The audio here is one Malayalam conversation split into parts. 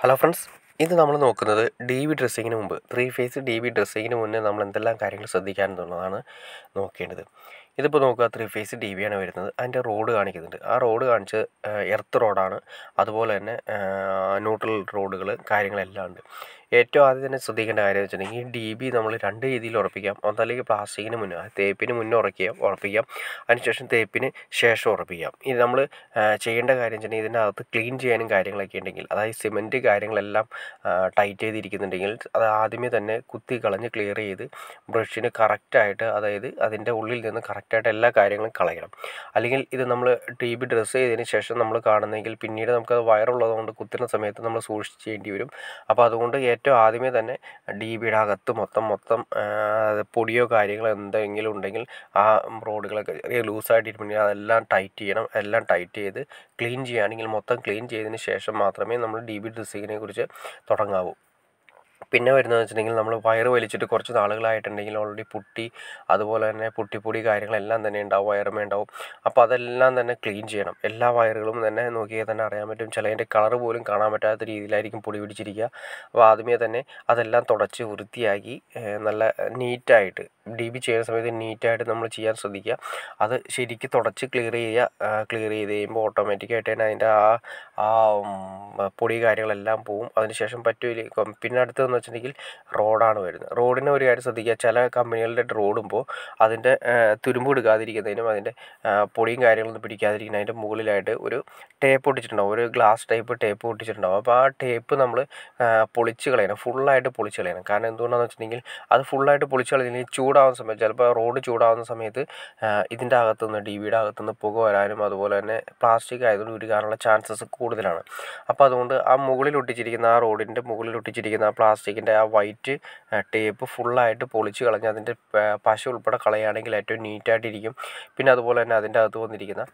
ഹലോ ഫ്രണ്ട്സ് ഇത് നമ്മൾ നോക്കുന്നത് ഡി വി ഡ്രസ്സിങ്ങിന് മുമ്പ് ത്രീ ഫേസ് ഡി വി ഡ്രസ്സിങ്ങിന് മുന്നേ നമ്മൾ എന്തെല്ലാം കാര്യങ്ങൾ ശ്രദ്ധിക്കാനെന്നുള്ളതാണ് നോക്കേണ്ടത് ഇതിപ്പോൾ നോക്കുക ത്രീ ഫേസ് ഡി വി ആണ് വരുന്നത് അതിൻ്റെ റോഡ് കാണിക്കുന്നുണ്ട് ആ റോഡ് കാണിച്ച് എർത്ത് റോഡാണ് അതുപോലെ തന്നെ ന്യൂട്രൽ റോഡുകൾ കാര്യങ്ങളെല്ലാം ഉണ്ട് ഏറ്റവും ആദ്യം തന്നെ ശ്രദ്ധിക്കേണ്ട കാര്യം എന്ന് വെച്ചിട്ടുണ്ടെങ്കിൽ ഈ ഡി ബി നമ്മൾ രണ്ട് രീതിയിൽ ഉറപ്പിക്കാം ഒന്നല്ലെങ്കിൽ പ്ലാസ്റ്റിക്കിന് മുന്നേ തേപ്പിന് മുന്നേ ഉറക്കുക ഉറപ്പിക്കാം അതിനുശേഷം തേപ്പിന് ശേഷം ഉറപ്പിക്കാം ഇത് നമ്മൾ ചെയ്യേണ്ട കാര്യം വെച്ചിട്ടുണ്ടെങ്കിൽ ഇതിൻ്റെ അകത്ത് ക്ലീൻ ചെയ്യാനും കാര്യങ്ങളൊക്കെ ഉണ്ടെങ്കിൽ അതായത് സിമൻറ്റ് കാര്യങ്ങളെല്ലാം ടൈറ്റ് ചെയ്തിരിക്കുന്നുണ്ടെങ്കിൽ അത് ആദ്യമേ തന്നെ കുത്തി കളഞ്ഞ് ക്ലിയർ ചെയ്ത് ബ്രഷിന് കറക്റ്റായിട്ട് അതായത് അതിൻ്റെ ഉള്ളിൽ നിന്ന് കറക്റ്റായിട്ട് എല്ലാ കാര്യങ്ങളും കളയണം അല്ലെങ്കിൽ ഇത് നമ്മൾ ടി ബി ഡ്രസ്സ് ചെയ്തതിന് ശേഷം നമ്മൾ കാണുന്നെങ്കിൽ പിന്നീട് നമുക്കത് വയറുള്ളതുകൊണ്ട് കുത്തുന്ന സമയത്ത് നമ്മൾ സൂക്ഷിച്ച് ചെയ്യേണ്ടി വരും അപ്പോൾ അതുകൊണ്ട് ഏറ്റവും ആദ്യമേ തന്നെ ഡി ബിയുടെ അകത്ത് മൊത്തം മൊത്തം പൊടിയോ കാര്യങ്ങളോ എന്തെങ്കിലും ഉണ്ടെങ്കിൽ ആ റോഡുകളൊക്കെ ചെറിയ ലൂസായിട്ടിരിക്കുന്നുണ്ടെങ്കിൽ അതെല്ലാം ടൈറ്റ് ചെയ്യണം എല്ലാം ടൈറ്റ് ചെയ്ത് ക്ലീൻ ചെയ്യുകയാണെങ്കിൽ മൊത്തം ക്ലീൻ ചെയ്തതിന് ശേഷം മാത്രമേ നമ്മൾ ഡി ബി ഡ്രസ്സിങ്ങിനെ കുറിച്ച് തുടങ്ങാവൂ പിന്നെ വരുന്നത് വെച്ചിട്ടുണ്ടെങ്കിൽ നമ്മൾ വയറ് വലിച്ചിട്ട് കുറച്ച് നാളുകളായിട്ടുണ്ടെങ്കിൽ ഓൾറെഡി പുട്ടി അതുപോലെ തന്നെ പുട്ടിപ്പൊടി കാര്യങ്ങളെല്ലാം തന്നെ ഉണ്ടാവും വയറുമേ ഉണ്ടാവും അപ്പോൾ അതെല്ലാം തന്നെ ക്ലീൻ ചെയ്യണം എല്ലാ വയറുകളും തന്നെ നോക്കിയാൽ തന്നെ അറിയാൻ പറ്റും ചിലതിൻ്റെ കളർ പോലും കാണാൻ പറ്റാത്ത രീതിയിലായിരിക്കും പൊടി പിടിച്ചിരിക്കുക അപ്പോൾ ആദ്യമേ തന്നെ അതെല്ലാം തുടച്ച് വൃത്തിയാക്കി നല്ല നീറ്റായിട്ട് ഡി ബി ചെയ്യുന്ന സമയത്ത് നീറ്റായിട്ട് നമ്മൾ ചെയ്യാൻ ശ്രദ്ധിക്കുക അത് ശരിക്കും തുടച്ച് ക്ലിയർ ചെയ്യുക ക്ലിയർ ചെയ്ത് കഴിയുമ്പോൾ ഓട്ടോമാറ്റിക്കായിട്ട് തന്നെ അതിൻ്റെ ആ ആ പൊടി കാര്യങ്ങളെല്ലാം പോവും അതിനുശേഷം പറ്റില്ല പിന്നെ അടുത്തതെന്ന് വെച്ചിട്ടുണ്ടെങ്കിൽ റോഡാണ് വരുന്നത് റോഡിന് ഒരു കാര്യം ശ്രദ്ധിക്കുക ചില കമ്പനികളുടെ റോഡുമ്പോൾ അതിൻ്റെ തുരുമ്പ് എടുക്കാതിരിക്കുന്നതിനും അതിൻ്റെ പൊടിയും കാര്യങ്ങളൊന്നും പിടിക്കാതിരിക്കുന്ന അതിൻ്റെ മുകളിലായിട്ട് ഒരു ടേപ്പ് ഒട്ടിച്ചിട്ടുണ്ടാവും ഒരു ഗ്ലാസ് ടൈപ്പ് ടേപ്പ് ഒട്ടിച്ചിട്ടുണ്ടാവും അപ്പോൾ ആ ടേപ്പ് നമ്മൾ പൊളിച്ച് കളയണം ഫുള്ളായിട്ട് പൊളിച്ച് കളയണം കാരണം എന്തുകൊണ്ടാണെന്ന് വെച്ചിട്ടുണ്ടെങ്കിൽ അത് ഫുള്ളായിട്ട് പൊളിച്ച് കളഞ്ഞില്ലെങ്കിൽ ചൂടാവുന്ന സമയത്ത് ചിലപ്പോൾ റോഡ് ചൂടാവുന്ന സമയത്ത് ഇതിൻ്റെ അകത്തുനിന്ന് ഡി വിയുടെ അകത്തുനിന്ന് പുക വരാനും അതുപോലെ തന്നെ പ്ലാസ്റ്റിക് ആയതുകൊണ്ട് ഉരുകാനുള്ള ചാൻസസ് കൂടുതലാണ് അപ്പോൾ അതുകൊണ്ട് ആ മുകളിൽ ഒട്ടിച്ചിരിക്കുന്ന ആ റോഡിൻ്റെ മുകളിൽ ഒട്ടിച്ചിരിക്കുന്ന ആ പ്ലാസ്റ്റിക്കിൻ്റെ ആ വൈറ്റ് ടേപ്പ് ഫുള്ളായിട്ട് പൊളിച്ച് കളഞ്ഞ് അതിൻ്റെ പശ ഉൾപ്പെടെ കളയുകയാണെങ്കിൽ ഏറ്റവും നീറ്റായിട്ടിരിക്കും പിന്നെ അതുപോലെ തന്നെ അതിൻ്റെ അകത്ത് വന്നിരിക്കുന്ന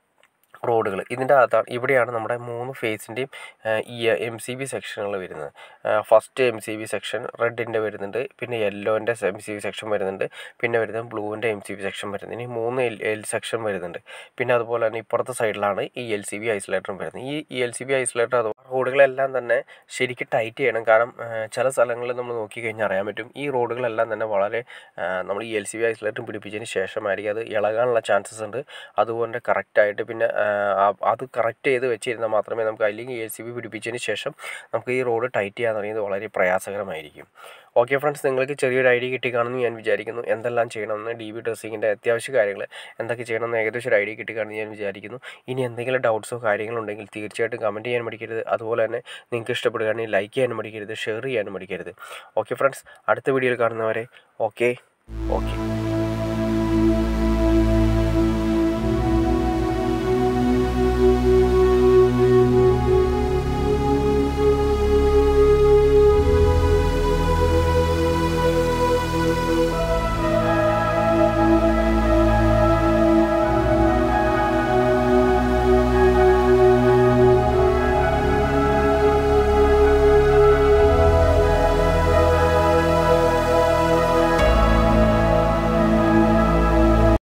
റോഡുകൾ ഇതിൻ്റെ അകത്താണ് ഇവിടെയാണ് നമ്മുടെ മൂന്ന് ഫേസിൻ്റെയും ഈ എം സി ബി സെക്ഷനുകൾ വരുന്നത് first M C B section റെഡിൻ്റെ വരുന്നുണ്ട് പിന്നെ യെല്ലോൻ്റെ എം സി ബി സെക്ഷൻ വരുന്നുണ്ട് പിന്നെ വരുന്നത് ബ്ലൂവിൻ്റെ എം സി ബി സെക്ഷൻ വരുന്നത് ഇനി മൂന്ന് എൽ എൽ സെക്ഷൻ വരുന്നുണ്ട് പിന്നെ അതുപോലെ തന്നെ ഇപ്പുറത്തെ സൈഡിലാണ് ഈ എൽ സി ബി ഐസൊലേറ്ററും വരുന്നത് ഈ ഈ എൽ സി ബി ഐസൊലേറ്റർ അത് റോഡുകളെല്ലാം തന്നെ ശരിക്കും ടൈറ്റ് ചെയ്യണം കാരണം ചില സ്ഥലങ്ങളിൽ നമ്മൾ നോക്കിക്കഴിഞ്ഞാൽ അറിയാൻ പറ്റും ഈ റോഡുകളെല്ലാം തന്നെ വളരെ നമ്മൾ ഈ എൽ സി ബി ഐസൊലേറ്ററും പിടിപ്പിച്ചതിന് ശേഷമായിരിക്കും അത് ഇളകാനുള്ള ചാൻസസ് ഉണ്ട് അതുകൊണ്ട് കറക്റ്റായിട്ട് പിന്നെ അത് കറക്റ്റ് ചെയ്ത് വെച്ചിരുന്നാൽ മാത്രമേ നമുക്ക് അല്ലെങ്കിൽ എ സി ബി പിടിപ്പിച്ചതിന് ശേഷം നമുക്ക് ഈ റോഡ് ടൈറ്റ് ചെയ്യാൻ തുടങ്ങിയത് വളരെ പ്രയാസകരമായിരിക്കും ഓക്കെ ഫ്രണ്ട്സ് നിങ്ങൾക്ക് ചെറിയൊരു ഐഡിയ കിട്ടി കാണുമെന്ന് ഞാൻ വിചാരിക്കുന്നു എന്തെല്ലാം ചെയ്യണമെന്ന് ഡി ബി ഡ്രസ്സിങ്ങിൻ്റെ അത്യാവശ്യ കാര്യങ്ങൾ എന്തൊക്കെ ചെയ്യണമെന്ന് ഏകദേശം ഒരു ഐഡിയ കിട്ടി കാണുമെന്ന് ഞാൻ വിചാരിക്കുന്നു ഇനി എന്തെങ്കിലും ഡൗട്ട്സോ കാര്യങ്ങളുണ്ടെങ്കിൽ തീർച്ചയായിട്ടും കമൻറ്റ് ചെയ്യാൻ മടിക്കരുത് അതുപോലെ തന്നെ നിങ്ങൾക്ക് ഇഷ്ടപ്പെടുകയാണെങ്കിൽ ലൈക്ക് ചെയ്യാനും മടിക്കരുത് ഷെയർ ചെയ്യാനും മടിക്കരുത് ഓക്കെ ഫ്രണ്ട്സ് അടുത്ത വീഡിയോയിൽ കാണുന്നവരെ ഓക്കെ ഓക്കെ